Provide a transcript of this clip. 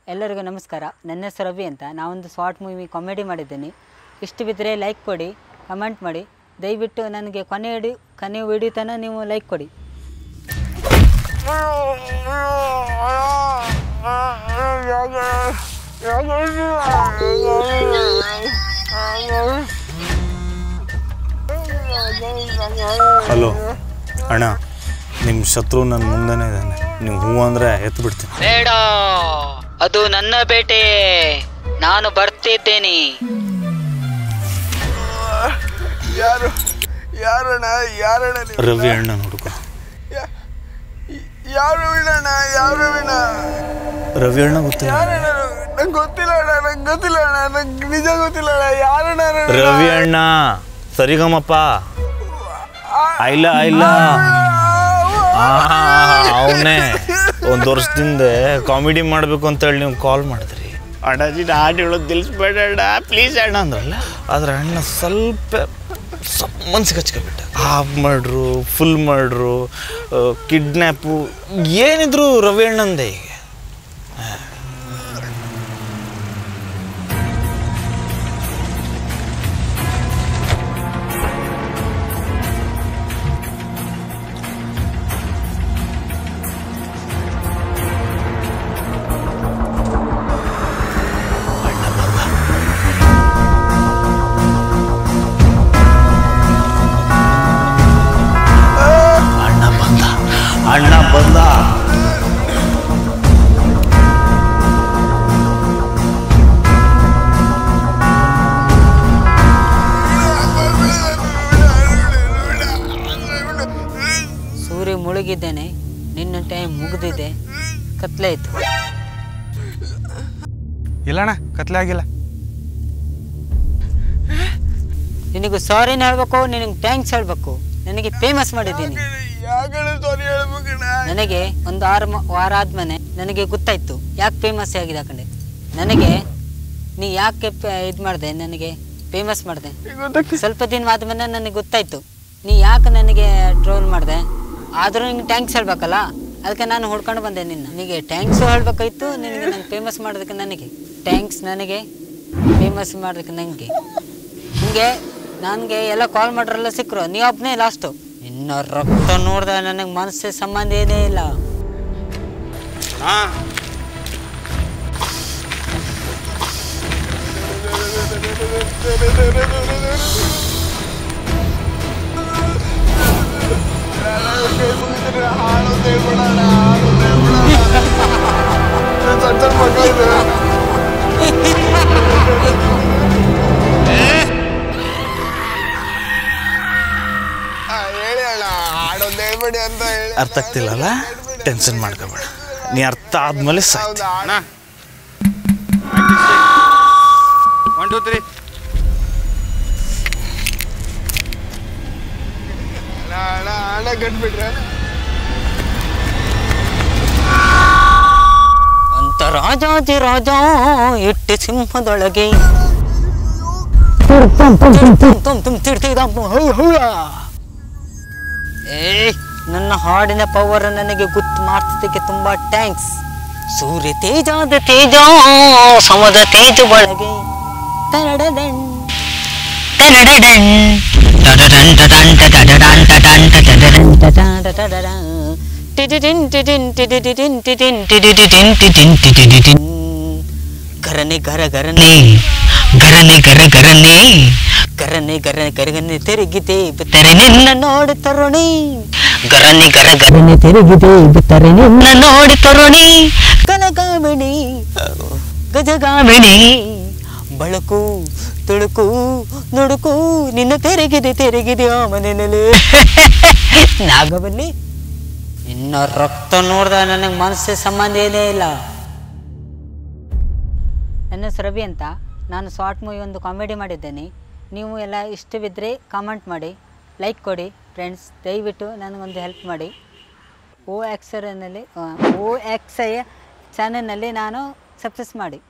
ಎಲ್ಲರಿಗೂ ನಮಸ್ಕಾರ ನನ್ನ ಹೆಸರು ರವಿ ಅಂತ ನಾವೊಂದು ಶಾರ್ಟ್ ಮೂವಿ ಕಾಮಿಡಿ ಮಾಡಿದ್ದೀನಿ ಇಷ್ಟು ಬಿದ್ದರೆ ಲೈಕ್ ಕೊಡಿ ಕಮೆಂಟ್ ಮಾಡಿ ದಯವಿಟ್ಟು ನನಗೆ ಕೊನೆ ಹಿಡಿ ಕೊನೆ ವಿಡಿಯೋ ತನಕ ನೀವು ಲೈಕ್ ಕೊಡಿ ಹಲೋ ಅಣ್ಣ ನಿಮ್ಮ ಶತ್ರು ನನ್ನ ಮುಂದೆನೇ ಇದ್ದಾನೆ ನೀವು ಹೂ ಅಂದರೆ ಎತ್ತು ಬಿಡ್ತೀನಿ ಬೇಡ ಅದು ನನ್ನ ಬೇಟೆ ನಾನು ಬರ್ತಿದ್ದೇನೆ ಯಾರು ಯಾರಣ್ಣ ಯಾರಣ್ಣ ನೀವು ರವಿ ಅಣ್ಣ ಹುಡುಕ ಯಾ- ಯಾರು ವಿಣಣ್ಣ ಯಾರು ವಿಣ ರವಿ ಅಣ್ಣ ಗೊತ್ತಿಲ್ಲ ಯಾರಣ್ಣ ನಂಗೆ ಗೊತ್ತಿಲ್ಲ ಅಣ್ಣ ನಂಗೆ ಗೊತ್ತಿಲ್ಲ ಅಣ್ಣ ನಂಗೆ ನಿಜ ಗೊತ್ತಿಲ್ಲ ಅಣ್ಣ ಯಾರಣ್ಣ ರವಿ? ರವಿ ಅಣ್ಣ ಸರಿಗಮಪ್ಪ ಐಲ ಐಲ ಅವನೇ ಒಂದು ವರ್ಷದಿಂದ ಕಾಮಿಡಿ ಮಾಡಬೇಕು ಅಂತೇಳಿ ನೀವು ಕಾಲ್ ಮಾಡಿದ್ರಿ ಅಣ್ಣಾಜಿ ಹಾಡು ಹೇಳೋದು ತಿಳಿಸ್ಬೇಡ ಅಣ್ಣ ಪ್ಲೀಸ್ ಅಣ್ಣ ಅಂದ್ರಲ್ಲ ಆದ್ರೆ ಅಣ್ಣ ಸ್ವಲ್ಪ ಸ್ವಲ್ಪ ಮನ್ಸಿಗೆ ಹಚ್ಕೊಬಿಟ್ಟ ಹಾಫ್ ಮಾಡ್ರು ಫುಲ್ ಮಾಡ್ರು ಕಿಡ್ನ್ಯಾಪು ಏನಿದ್ರು ರವಿ ಅಣ್ಣಂದೆ ಈಗ ಅಣ್ಣ ಬಂದ ಅಣ್ಣ ಬಂದ ಸೂರ್ಯ ಮುಳುಗಿದ್ದೇನೆ ನಿನ್ನ ಟೈಮ್ ಮುಗಿದಿದೆ ಕತ್ಲಾಯ್ತು ಇಲ್ಲಣ್ಣ ಕತ್ಲೆ ಆಗಿಲ್ಲ ನಿನಗೂ ಸಾರಿನ ಹೇಳ್ಬೇಕು ನಿನಗೆ ಥ್ಯಾಂಕ್ಸ್ ಹೇಳ್ಬೇಕು ನನಗೆ ಫೇಮಸ್ ಮಾಡಿದ್ದೀನಿ ಯಾಕಣ್ಣ ಸಾರಿ ಹೇಳ್ಬೇಕಣ್ಣ ನನಗೆ ಒಂದು ಆರು ಮ- ವಾರ ಆದ್ಮೇಲೆ ನನಗೆ ಗೊತ್ತಾಯ್ತು ಯಾಕೆ ಫೇಮಸ್ ಆಗಿದೆ ಕಣೆ ನನಗೆ ನೀ ಯಾಕೆ ಇದು ಮಾಡಿದೆ ನನಗೆ ಫೇಮಸ್ ಮಾಡಿದೆ ಗೊತ್ತಾಗ್ತಿ ಸ್ವಲ್ಪ ದಿನ ಆದ್ಮೇಲೆ ನನಗೆ ಗೊತ್ತಾಯ್ತು ನೀ ಯಾಕೆ ನನಗೆ ಟ್ರೋಲ್ ಮಾಡಿದೆ ಆದರೂ ನಿಂಗೆ ಟ್ಯಾಂಕ್ಸ್ ಹೇಳ್ಬೇಕಲ್ಲ ಅದಕ್ಕೆ ನಾನು ಹುಡ್ಕೊಂಡು ಬಂದೆ ನಿನ್ನ ನಿನಗೆ ಟ್ಯಾಂಕ್ಸು ಹೇಳ್ಬೇಕಾಯ್ತು ನಿನಗೆ ನಂಗೆ ಫೇಮಸ್ ಮಾಡೋದಕ್ಕೆ ನನಗೆ ಟ್ಯಾಂಕ್ಸ್ ನನಗೆ ಫೇಮಸ್ ಮಾಡೋದಕ್ಕೆ ನನಗೆ ಹಿಂಗೆ ನನಗೆ ಎಲ್ಲ ಕಾಲ್ ಮಾಡ್ರೆಲ್ಲ ಸಿಕ್ಕರು ನೀ ಒಬ್ಬನೇ ಲಾಸ್ಟು ಇನ್ನು ರಕ್ತ ನೋಡ್ದೆ ನನಗೆ ಮನಸ್ಸೇ ಸಂಬಂಧ ಏನೇ ಇಲ್ಲ ಸಣ್ಣ ಸಣ್ಣ ಮಕ್ಕಳು ಇದ್ದಾರೆ. ಆ, ಹೇಳಿ ಅಣ್ಣ ಹಾಡೊಂದು ಹೇಳ್ಬೇಡಿ ಅಂತ ಹೇಳಿ ಅರ್ಥ ಆಗ್ತಿಲ್ಲಲ್ಲ ಟೆನ್ಷನ್ ಮಾಡ್ಕೋಬೇಡ ನೀ ಅರ್ಥ ಆದ್ಮೇಲೆ ಸಾಯ್ತು ಹೌದು ಹಾಡ ಒನ್ ಟೂ ತ್ರೀ ಅಣ್ಣ ಅಣ್ಣ ಅಣ್ಣ ಕಟ್ಬಿಟ್ರೆ ಅಂತ ರಾಜಾಜಿ ರಾಜ ಇಟ್ಟು ಸಿಂಹದೊಳಗೆ ತುಮ್ ತುಮ್ ತಿಡ್ತಿದ್ದ ಏ ನನ್ನ ಹಾಡಿನ ಪವರ್ ನನಗೆ ಗೊತ್ತು ಮಾಡ್ತಿದ್ದಕ್ಕೆ ತುಂಬಾ ಥ್ಯಾಂಕ್ಸ್ ಸೂರ್ಯ ತೇಜಾದ ತೇಜ ಸಮದ ತೇಜ ಒಳಗೆ ತರಡದಣ್ ತರಡಡಣ್ ತಡಡಣ್ ತಡಣ್ ತಡಡಣ್ ತಡಣ್ ತಡಡಣ್ ತಡಡಣ್ ತಡಡಣ್ ಟಿಡಿಡಿನ್ ಟಿಡಿನ್ ಟಿಡಿಡಿನ್ ಟಿಡಿನ್ ಟಿಡಿಡಿನ್ ಟಿಡಿನ್ ಟಿಡಿಡಿನ್ ಗರನೆ ಗರ ಗರನೆ ಗರನೆ ಗರ ಗರನೆ ಗರನೆ ಗರ ಗರಗನೆ ತಿರುಗಿದೆ ಬಿತ್ತರೆ ನಿನ್ನ ನೋಡಿ ತರುಣಿ ಗರನೆ ಗರ ಗರನೆ ತಿರುಗಿದೆ ಬಿತ್ತರೆ ನಿನ್ನ ನೋಡಿ ತರುಣಿ ಕನಗಾಮಿಣಿ ಗಜಗಾಮಿಣಿ ಬಳಕು ತುಳುಕು ನುಡುಕು ನಿನ್ನ ತೆರೆಗಿದೆ ತೆರೆಗಿದೆ ಆ ಮನೆಯಲ್ಲಿ ನಾಗಬಲ್ಲಿ ಇನ್ನ ರಕ್ತ ನೋಡ್ದ ನನಗೆ ಮನಸ್ಸೇ ಸಂಬಂಧ ಏನೇ ಇಲ್ಲ ನನ್ನ ಹೆಸರು ರವಿ ಅಂತ ನಾನು ಶಾರ್ಟ್ ಮೂವಿ ಒಂದು ಕಾಮಿಡಿ ಮಾಡಿದ್ದೇನೆ ನೀವು ಎಲ್ಲ ಇಷ್ಟವಿದ್ದರೆ ಕಾಮೆಂಟ್ ಮಾಡಿ ಲೈಕ್ ಕೊಡಿ ಫ್ರೆಂಡ್ಸ್ ದಯವಿಟ್ಟು ನನಗೊಂದು ಹೆಲ್ಪ್ ಮಾಡಿ ಓ ಎಕ್ಸರ್ನಲ್ಲಿ ಓ ಎಕ್ಸ್ ಐ ಚಾನಲ್ನಲ್ಲಿ ನಾನು ಸಕ್ಸಸ್ ಮಾಡಿ